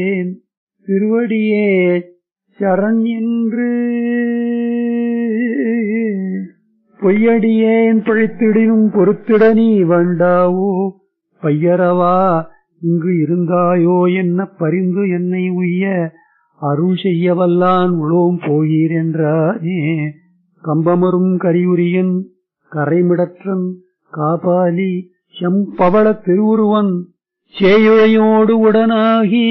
திருவடியே சரண் என்று பொய்யடியேன் பிழைத்திடினும் பொறுத்திட நீ வேண்டாவோ பையரவா இங்கு இருந்தாயோ என்ன பரிந்து என்னை உய்ய அருள் செய்ய வல்லான் உளோம் போகீர் என்றானே கம்பமரும் கரியுரியன் கரைமிடற்றன் காபாலி செம்பவள திருவுருவன் சேயுழையோடு உடனாகி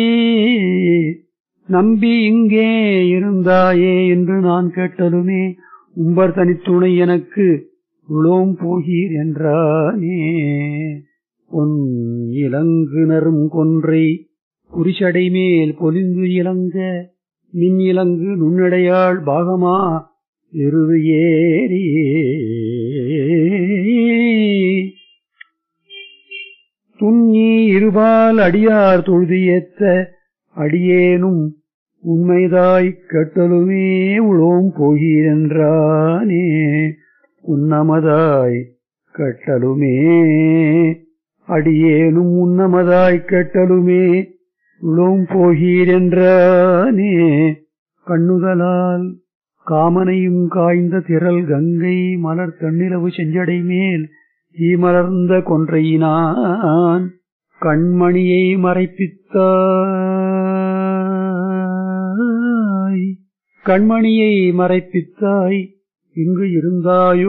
நம்பி இங்கே இருந்தாயே என்று நான் கேட்டலுமே உம்பர் தனித்துணை எனக்கு உளோம் போகீர் என்றானே பொன் இலங்கு நரும் கொன்றை குறிச்சடை மேல் பொலிந்து இலங்க மின் இலங்கு நுண்ணடையாள் பாகமா எருது ஏறி துண்ணி இருபால் அடியார் தொழுது ஏத்த அடியேனும் உண்மைதாய் கட்டலுமே உளோம் போகிறென்றானே உன்னமதாய் கட்டலுமே அடியேனும் உன்னமதாய் கட்டலுமே உளோம் போகிறென்றானே கண்ணுதலால் காமனையும் காய்ந்த திரள் கங்கை மலர் தன்னிலவு செஞ்சடை மேல் ஈமலர்ந்த கொன்றையினான் கண்மணியை மறைப்பித்தாய் கண்மணியை மறைப்பித்தாய் இங்கு இருந்தாயோ